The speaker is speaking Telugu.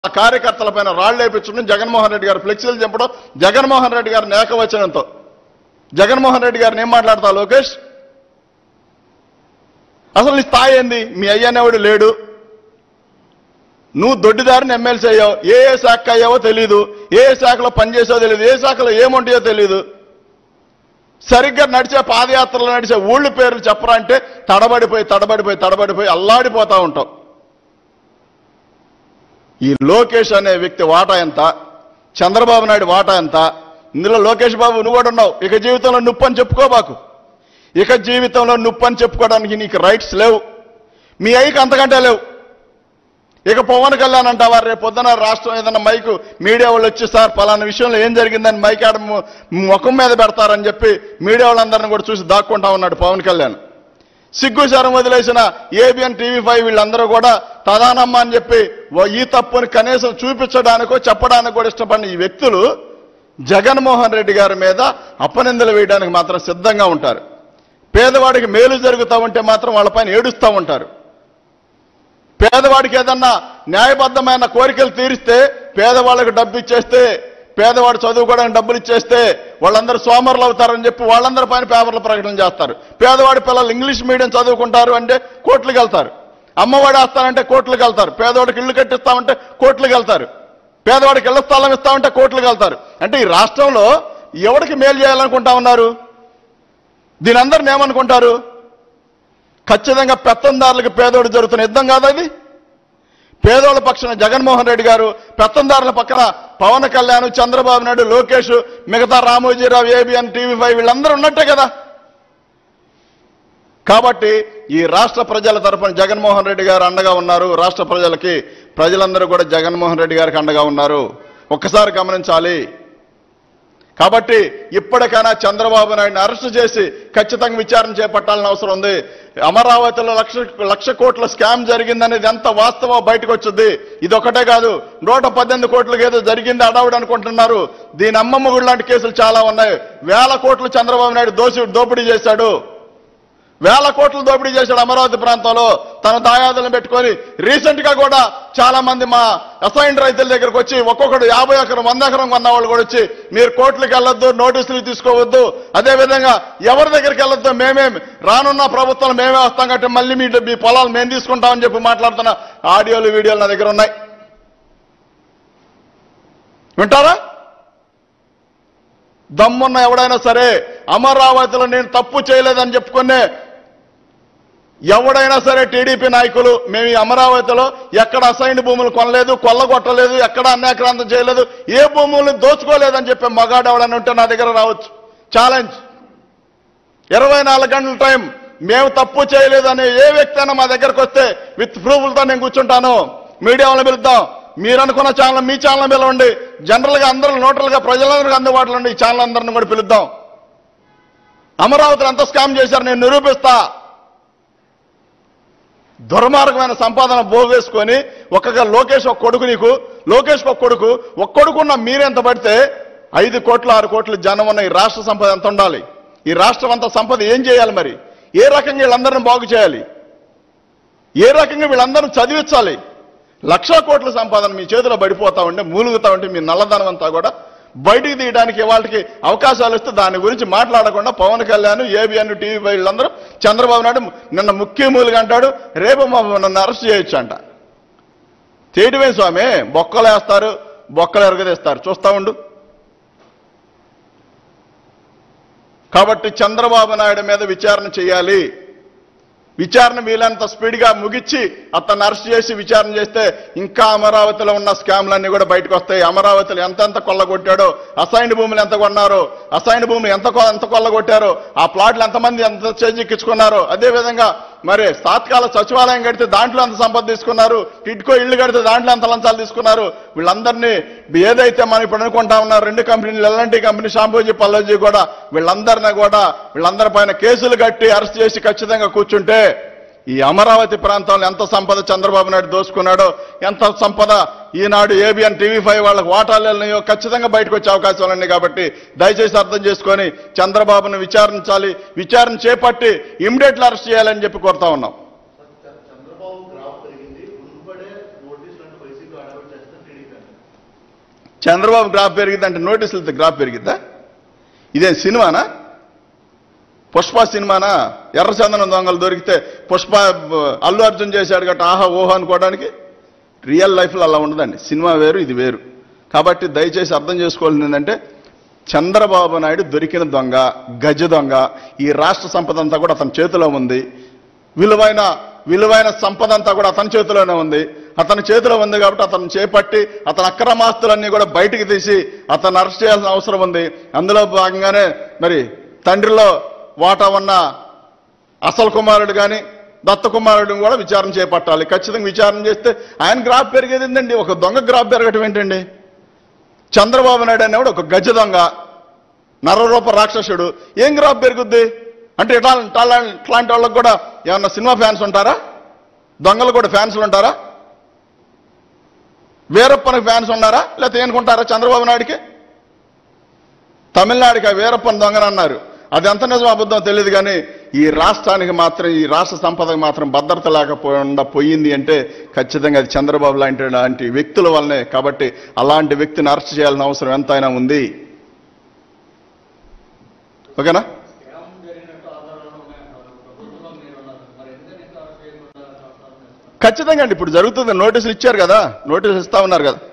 ఆ కార్యకర్తల పైన రాళ్ళు వేయించడం జగన్మోహన్ రెడ్డి గారు ఫ్లెక్సీలు చంపడం జగన్మోహన్ రెడ్డి గారిని ఏకవచనంతో జగన్మోహన్ రెడ్డి గారిని ఏం మాట్లాడతావు లోకేష్ అసలు నీ స్థాయి ఏంది మీ అయ్యనేవాడు లేడు నువ్వు దొడ్డిదారిని ఎమ్మెల్సీ అయ్యావు ఏ ఏ శాఖ అయ్యావో తెలియదు ఏ ఏ శాఖలో పనిచేసావో తెలియదు ఏ శాఖలో ఏముంటాయో తెలియదు సరిగ్గా నడిచే పాదయాత్రలో నడిచే ఊళ్ళ పేర్లు చెప్పరా అంటే తడబడిపోయి తడబడిపోయి తడబడిపోయి అల్లాడిపోతా ఉంటావు ఈ లోకేష్ అనే వ్యక్తి వాటా ఎంత చంద్రబాబు నాయుడు వాటా ఎంత ఇందులో లోకేష్ బాబు నువ్వు కూడా ఉన్నావు ఇక జీవితంలో నుప్పు అని చెప్పుకోబాకు ఇక జీవితంలో నుప్పు అని చెప్పుకోవడానికి నీకు రైట్స్ లేవు మీ అయ్యకి అంతకంటే లేవు ఇక పవన్ కళ్యాణ్ అంటావా రేపు పొద్దున రాష్ట్రం ఏదైనా మైకు మీడియా వాళ్ళు వచ్చి సార్ పలానా విషయంలో ఏం జరిగిందని మైక్ ఆడ ము- ముఖం మీద పెడతారని చెప్పి మీడియా వాళ్ళందరిని కూడా చూసి దాక్కుంటా ఉన్నాడు పవన్ కళ్యాణ్ సిగ్గుచారం వదిలేసిన ఏబిఎన్ టీవీ ఫైవ్ వీళ్ళందరూ కూడా తదానమ్మ అని చెప్పి ఓ ఈ తప్పుని కనీసం చూపించడానికో చెప్పడానికి కూడా ఇష్టపడిన ఈ వ్యక్తులు జగన్మోహన్ రెడ్డి గారి మీద అపనిందలు వేయడానికి మాత్రం సిద్ధంగా ఉంటారు పేదవాడికి మేలు జరుగుతూ ఉంటే మాత్రం వాళ్ళపైన ఏడుస్తూ ఉంటారు పేదవాడికి ఏదన్నా న్యాయబద్ధమైన కోరికలు తీరిస్తే పేదవాళ్ళకి డబ్బు ఇచ్చేస్తే పేదవాడు చదువుకోవడానికి డబ్బులు ఇచ్చేస్తే వాళ్ళందరూ సోమరులు అవుతారని చెప్పి వాళ్ళందరి పైన పేపర్ల ప్రకటన చేస్తారు పేదవాడి పిల్లలు ఇంగ్లీష్ మీడియం చదువుకుంటారు అంటే కోట్లకు వెళ్తారు అమ్మవాడు వేస్తానంటే కోట్లకు వెళ్తారు పేదవాడికి ఇల్లు కట్టిస్తామంటే కోట్లకు వెళ్తారు పేదవాడికి ఇళ్ల స్థలం ఇస్తామంటే కోట్లకు వెళ్తారు అంటే ఈ రాష్ట్రంలో ఎవరికి మేలు చేయాలనుకుంటా ఉన్నారు దీని అందరిని ఏమనుకుంటారు ఖచ్చితంగా పెత్తందారులకు పేదోడు జరుగుతున్న యుద్ధం కాదా ఇది పేదోళ్ళ పక్షాన జగన్మోహన్ రెడ్డి గారు పెత్తందారుల పక్కన పవన్ కళ్యాణ్ చంద్రబాబు నాయుడు లోకేష్ మిగతా రామోజీరావు ఏబిఎన్ టీవీ ఫైవ్ వీళ్ళందరూ ఉన్నట్టే కదా కాబట్టి ఈ రాష్ట్ర ప్రజల తరఫున జగన్మోహన్ రెడ్డి గారు అండగా ఉన్నారు రాష్ట్ర ప్రజలకి ప్రజలందరూ కూడా జగన్మోహన్ రెడ్డి గారికి అండగా ఉన్నారు ఒక్కసారి గమనించాలి కాబట్టి ఇప్పటికైనా చంద్రబాబు నాయుడిని అరెస్ట్ చేసి ఖచ్చితంగా విచారణ చేపట్టాలని అవసరం ఉంది అమరావతిలో లక్ష లక్ష కోట్ల స్కామ్ జరిగిందనేది ఎంత వాస్తవో బయటకు వచ్చింది ఇది ఒకటే కాదు నూట పద్దెనిమిది కోట్లకి ఏదో జరిగింది అడవుడు అనుకుంటున్నారు దీని అమ్మమ్మ గుడి లాంటి కేసులు చాలా ఉన్నాయి వేల కోట్లు చంద్రబాబు నాయుడు దోషి దోపిడీ చేశాడు వేల కోట్లు దోపిడీ చేశాడు అమరావతి ప్రాంతంలో తన దాయాదులను పెట్టుకొని రీసెంట్ గా కూడా చాలా మంది మా అసైన్ రైతుల దగ్గరకు వచ్చి ఒక్కొక్కడు యాభై ఎకరం వంద ఎకరం కొన్న వాళ్ళు కూడా వచ్చి మీరు కోర్టులకు వెళ్ళొద్దు నోటీసులు తీసుకోవద్దు అదే విధంగా ఎవరి దగ్గరికి వెళ్ళొద్దు మేమే రానున్న ప్రభుత్వం మేమే వస్తాం కాబట్టి మళ్ళీ మీ మీ పొలాలు మేము తీసుకుంటామని చెప్పి మాట్లాడుతున్న ఆడియోలు వీడియోలు నా దగ్గర ఉన్నాయి వింటారా దమ్మున్న ఎవడైనా సరే అమరావతిలో నేను తప్పు చేయలేదని చెప్పుకునే ఎవడైనా సరే టీడీపీ నాయకులు మేము ఈ అమరావతిలో ఎక్కడ అసైన్డ్ భూములు కొనలేదు కొల్లగొట్టలేదు ఎక్కడ అన్యాక్రాంతం చేయలేదు ఏ భూములు దోచుకోలేదని చెప్పే మగాడు ఎవడైనా ఉంటే నా దగ్గర రావచ్చు ఛాలెంజ్ ఇరవై నాలుగు గంటల టైం మేము తప్పు చేయలేదని ఏ వ్యక్తి అయినా మా దగ్గరకు వస్తే విత్ ప్రూఫ్లతో నేను కూర్చుంటాను మీడియా వాళ్ళని పిలుద్దాం మీరు అనుకున్న ఛానల్ మీ ఛానల్ పిలవండి జనరల్ గా అందరూ నోటల్ గా ప్రజలందరికీ అందుబాటులో ఉండి ఈ ఛానల్ అందరిని కూడా పిలుద్దాం అమరావతిలో ఎంత స్కామ్ చేశారు నేను నిరూపిస్తా దుర్మార్గమైన సంపాదన పోగేసుకొని ఒక్కగా లోకేష్ ఒక కొడుకు నీకు లోకేష్ ఒక కొడుకు ఒక కొడుకున్న మీరెంత పడితే ఐదు కోట్లు ఆరు కోట్లు జనం ఉన్న ఈ రాష్ట్ర సంపద ఎంత ఉండాలి ఈ రాష్ట్రం అంతా సంపద ఏం చేయాలి మరి ఏ రకంగా వీళ్ళందరిని బాగు చేయాలి ఏ రకంగా వీళ్ళందరిని చదివించాలి లక్ష కోట్ల సంపాదన మీ చేతిలో పడిపోతా ఉంటే మూలుగుతా ఉంటే మీ నల్లధనం అంతా కూడా బయటికి తీయడానికి వాళ్ళకి అవకాశాలు ఇస్తే దాని గురించి మాట్లాడకుండా పవన్ కళ్యాణ్ ఏబిఎన్ టీవీ వీళ్ళందరూ చంద్రబాబు నాయుడు నిన్న ముఖ్యమూలుగా అంటాడు రేపు మా నన్ను అరెస్ట్ చేయొచ్చు అంట చేయటమే స్వామి బొక్కలు వేస్తారు బొక్కలు ఎరగదీస్తారు చూస్తా ఉండు కాబట్టి చంద్రబాబు నాయుడు మీద విచారణ చేయాలి విచారణ వీలంత స్పీడ్గా ముగిచ్చి అతన్ని అరెస్ట్ చేసి విచారణ చేస్తే ఇంకా అమరావతిలో ఉన్న స్కామ్లన్నీ కూడా బయటకు వస్తాయి అమరావతిలో ఎంతెంత కొల్లగొట్టాడో అసైన్ భూములు ఎంత కొన్నారో అసైన్ భూములు ఎంత కొ- ఎంత కొల్లగొట్టారో ఆ ప్లాట్లు ఎంతమంది ఎంత చేజిక్కించుకున్నారో అదే విధంగా మరి తాత్కాల సచివాలయం కడితే దాంట్లో ఎంత సంపద తీసుకున్నారు టిట్కో ఇల్లు కడితే దాంట్లో ఎంత లంచాలు తీసుకున్నారు వీళ్ళందరినీ ఏదైతే మనం ఇప్పుడు అనుకుంటా ఉన్నారు రెండు కంపెనీలు ఎల్ఎన్టీ కంపెనీ షాంపూజీ పల్లజీ కూడా వీళ్ళందరినీ కూడా వీళ్ళందరి పైన కేసులు కట్టి అరెస్ట్ చేసి ఖచ్చితంగా కూర్చుంటే ఈ అమరావతి ప్రాంతంలో ఎంత సంపద చంద్రబాబు నాయుడు దోసుకున్నాడో ఎంత సంపద ఈనాడు ఏబిఎన్ టీవీ ఫైవ్ వాళ్ళకి వాటాలు వెళ్ళినాయో ఖచ్చితంగా బయటకు వచ్చే అవకాశాలు ఉన్నాయి కాబట్టి దయచేసి అర్థం చేసుకొని చంద్రబాబును విచారించాలి విచారణ చేపట్టి ఇమ్మీడియట్లీ అరెస్ట్ చేయాలని చెప్పి కోరుతా ఉన్నాం చంద్రబాబు గ్రాఫ్ పెరిగింది మున్పడే నోటీసులను వైసీపీ అడగట్ చేస్తే చంద్రబాబు గ్రాఫ్ పెరిగిద్ది అంటే నోటీసులతో గ్రాఫ్ పెరిగిద్దా ఇదేం సినిమానా పుష్ప సినిమానా ఎర్రచందనం దొంగలు దొరికితే పుష్ప అల్లు అర్జున్ చేశాడు గట్ట ఆహా ఓహో అనుకోవడానికి రియల్ లైఫ్లో అలా ఉండదండి సినిమా వేరు ఇది వేరు కాబట్టి దయచేసి అర్థం చేసుకోవాల్సింది ఏంటంటే చంద్రబాబు నాయుడు దొరికిన దొంగ గజ దొంగ ఈ రాష్ట్ర సంపద అంతా కూడా అతని చేతిలో ఉంది విలువైన విలువైన సంపద అంతా కూడా అతని చేతిలోనే ఉంది అతని చేతిలో ఉంది కాబట్టి అతను చేపట్టి అతని అక్రమాస్తులన్నీ కూడా బయటికి తీసి అతను అరెస్ట్ చేయాల్సిన అవసరం ఉంది అందులో భాగంగానే మరి తండ్రిలో వాటా ఉన్న అసలు కుమారుడు కానీ దత్త కుమారుడిని కూడా విచారణ చేపట్టాలి ఖచ్చితంగా విచారణ చేస్తే ఆయన గ్రాఫ్ పెరిగేది ఏంటండి ఒక దొంగ గ్రాఫ్ పెరగటం ఏంటండి చంద్రబాబు నాయుడు అనేవాడు ఒక గజ దొంగ నరరూప రాక్షసుడు ఏం గ్రాఫ్ పెరుగుద్ది అంటే ఇట్లా ఇట్లా- ఇట్లాంటి వాళ్ళకి కూడా ఏమన్నా సినిమా ఫ్యాన్స్ ఉంటారా దొంగలు కూడా ఫ్యాన్స్లు ఉంటారా వీరప్పనికి ఫ్యాన్స్ ఉన్నారా లేకపోతే ఏనుకుంటారా చంద్రబాబు నాయుడికి తమిళనాడుకి ఆ వీరప్పని దొంగనన్నారు అది ఎంత నిజం అబద్ధం తెలియదు కానీ ఈ రాష్ట్రానికి మాత్రం ఈ రాష్ట్ర సంపదకు మాత్రం భద్రత లేకపోకుండా పోయింది అంటే ఖచ్చితంగా అది చంద్రబాబు లాంటి లాంటి వ్యక్తుల వల్లనే కాబట్టి అలాంటి వ్యక్తిని అరెస్ట్ చేయాల్సిన అవసరం ఎంతైనా ఉంది ఓకేనా స్కామ్ జరిగినట్టు ఆధారాలు ఉన్నాయంటారు ప్రభుత్వంలో మీరు ఉన్నారు మరి ఎందుకని ఇంకా అరెస్ట్ చేయకుండా రాష్ట్రాలు ఖచ్చితంగా అండి ఇప్పుడు జరుగుతుంది నోటీసులు ఇచ్చారు కదా నోటీసులు ఇస్తా ఉన్నారు కదా